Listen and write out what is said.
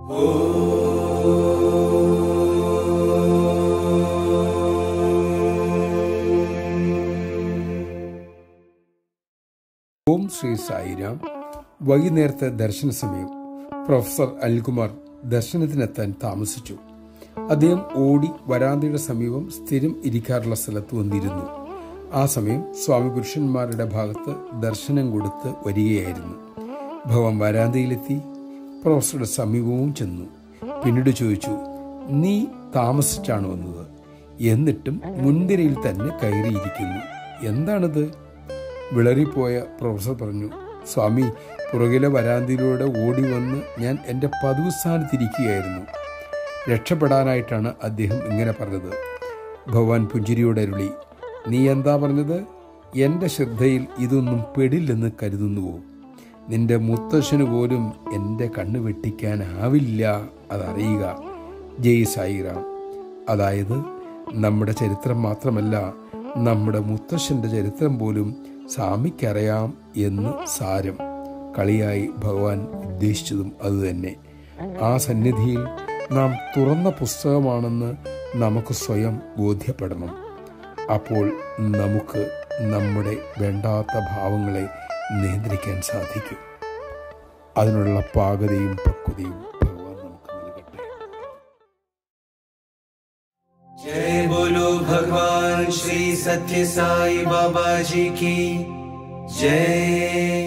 ഓം ശ്രീ സായിരാം വൈകുന്നേരത്തെ ദർശന സമയം പ്രൊഫസർ അനിൽകുമാർ ദർശനത്തിനെത്താൻ താമസിച്ചു അദ്ദേഹം ഓടി വരാന്തയുടെ സമീപം സ്ഥിരം ഇരിക്കാറുള്ള സ്ഥലത്ത് വന്നിരുന്നു ആ സമയം സ്വാമി പുരുഷന്മാരുടെ ഭാഗത്ത് ദർശനം കൊടുത്ത് വരികയായിരുന്നു ഭഗവാൻ വരാന്തയിലെത്തി പ്രൊഫസറുടെ സമീപവും ചെന്നു പിന്നീട് ചോദിച്ചു നീ താമസിച്ചാണ് വന്നത് എന്നിട്ടും മുൻനിരയിൽ തന്നെ കയറിയിരിക്കുന്നു എന്താണിത് വിളറിപ്പോയ പ്രൊഫസർ പറഞ്ഞു സ്വാമി പുറകിലെ വരാന്തിയിലൂടെ ഓടി വന്ന് ഞാൻ എൻ്റെ പതിവ് സ്ഥാനത്തിരിക്കുകയായിരുന്നു രക്ഷപ്പെടാനായിട്ടാണ് അദ്ദേഹം ഇങ്ങനെ പറഞ്ഞത് ഭഗവാൻ പുഞ്ചിരിയോടെ അരുളി നീ എന്താ പറഞ്ഞത് എൻ്റെ ശ്രദ്ധയിൽ ഇതൊന്നും പെടില്ലെന്ന് കരുതുന്നുവോ നിന്റെ മുത്തശ്ശന് പോലും എൻ്റെ കണ്ണ് വെട്ടിക്കാനാവില്ല അതറിയുക ജയ് സായിറാം അതായത് നമ്മുടെ ചരിത്രം മാത്രമല്ല നമ്മുടെ മുത്തശ്ശന്റെ ചരിത്രം പോലും സ്വാമിക്കറിയാം എന്ന് സാരം കളിയായി ഭഗവാൻ ഉദ്ദേശിച്ചതും അതുതന്നെ ആ സന്നിധിയിൽ നാം തുറന്ന പുസ്തകമാണെന്ന് നമുക്ക് സ്വയം ബോധ്യപ്പെടണം അപ്പോൾ നമുക്ക് നമ്മുടെ വേണ്ടാത്ത ഭാവങ്ങളെ നിയന്ത്രിക്കാൻ സാധിക്കും അതിനുള്ള പാകതയും പക്വതയും ഭഗവാൻ നമുക്ക് നൽകട്ടെ जय बोलो भगवान श्री सत्य साई बाबा जी की जय